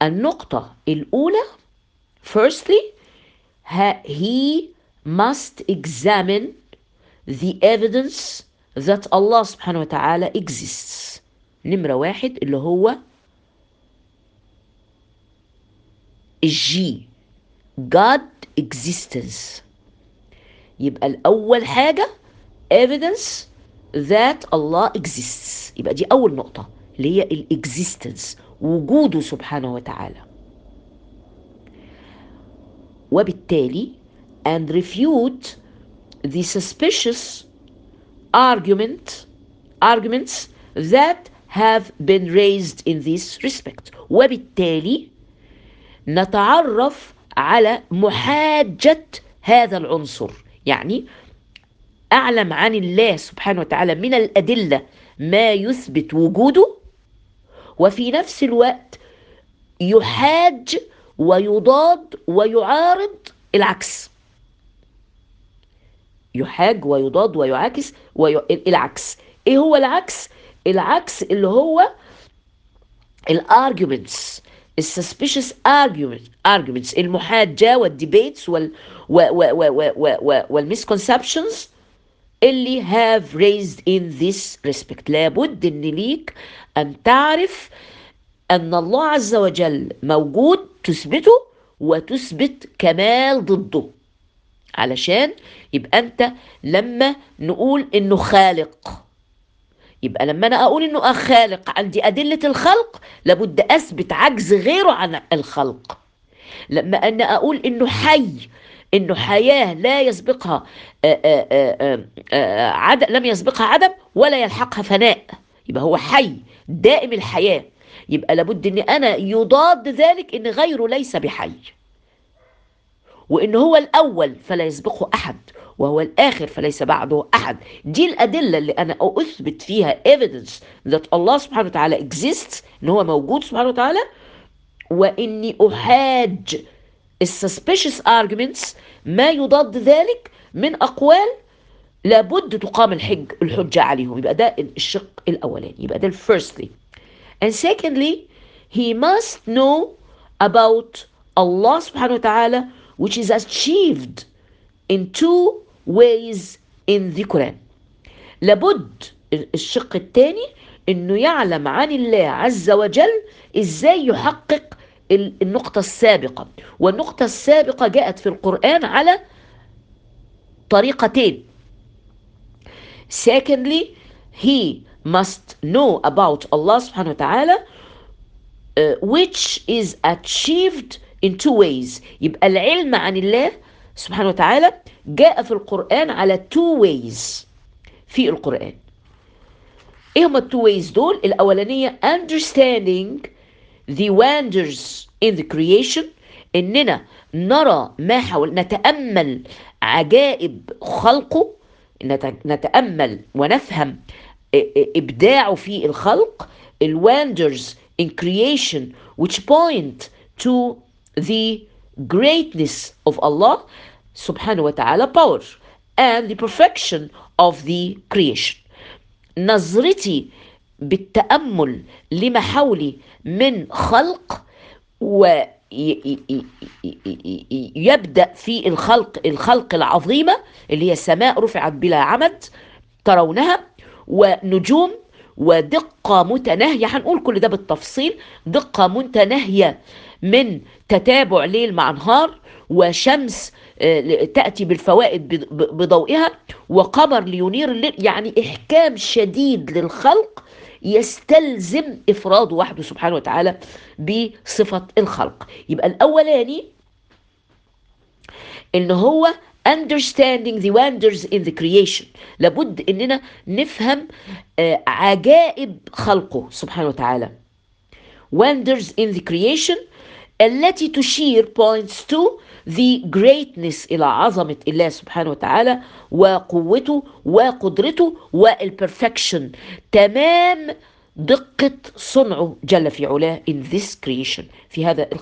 النقطة الأولى firstly he must examine the evidence that Allah سبحانه وتعالى exists نمرة واحد اللي هو الجي God existence يبقى الأول حاجة evidence that Allah exists يبقى دي أول نقطة اللي هي الاكزيستنس وجوده سبحانه وتعالى وبالتالي and refute the suspicious argument arguments that have been raised in this respect وبالتالي نتعرف على محاجة هذا العنصر يعني أعلم عن الله سبحانه وتعالى من الأدلة ما يثبت وجوده وفي نفس الوقت يحاج ويضاد ويعارض العكس يحاج ويضاد ويعاكس وي... العكس ايه هو العكس العكس اللي هو الارجيومنتس السسبيشس argument arguments المحاجة والديبيتس وال و و و و و و والمسكونسبشنز اللي have raised in this respect لابد ان ليك ان تعرف ان الله عز وجل موجود تثبته وتثبت كمال ضده علشان يبقى انت لما نقول انه خالق يبقى لما انا اقول انه خالق عندي ادله الخلق لابد اثبت عجز غيره عن الخلق لما انا اقول انه حي انه حياه لا يسبقها آآ آآ آآ عدم لم يسبقها عدم ولا يلحقها فناء يبقى هو حي دائم الحياه يبقى لابد ان انا يضاد ذلك ان غيره ليس بحي وان هو الاول فلا يسبقه احد وهو الآخر فليس بعده أحد دي الأدلة اللي أنا أثبت فيها evidence that الله سبحانه وتعالى exists إن هو موجود سبحانه وتعالى وإني أحاج السسبيشس arguments ما يضاد ذلك من أقوال لابد تقام الحج الحجة عليهم يبقى ده الشق الأولاني يبقى ده firstly and secondly he must know about Allah سبحانه وتعالى which is achieved in two ways in the Quran لابد الشق الثاني انه يعلم عن الله عز وجل ازاي يحقق النقطة السابقة والنقطة السابقة جاءت في القرآن على طريقتين secondly he must know about Allah سبحانه وتعالى uh, which is achieved in two ways يبقى العلم عن الله سبحانه وتعالى جاء في القرآن على two ways في القرآن ايه هما التو ways دول الاولانية understanding the wonders in the creation اننا نرى ما حول نتأمل عجائب خلقه نتأمل ونفهم ابداعه في الخلق الوندرز in creation which point to the greatness of Allah subhanahu wa ta'ala power and the perfection of the creation نظرتي بالتأمل لما حولي من خلق ويبدأ في الخلق الخلق العظيمة اللي هي السماء رفعت بلا عمد ترونها ونجوم ودقة متناهية هنقول كل ده بالتفصيل دقة متناهية من تتابع ليل مع نهار وشمس تأتي بالفوائد بضوئها وقمر لينير الليل يعني إحكام شديد للخلق يستلزم إفراده وحده سبحانه وتعالى بصفة الخلق يبقى الأولاني إن هو understanding the wonders in the creation لابد إننا نفهم عجائب خلقه سبحانه وتعالى wonders in the creation التي تشير points to the greatness إلى عظمة الله سبحانه وتعالى وقوته وقدرته والperfection تمام دقة صنعه جل في علاه in this creation في هذا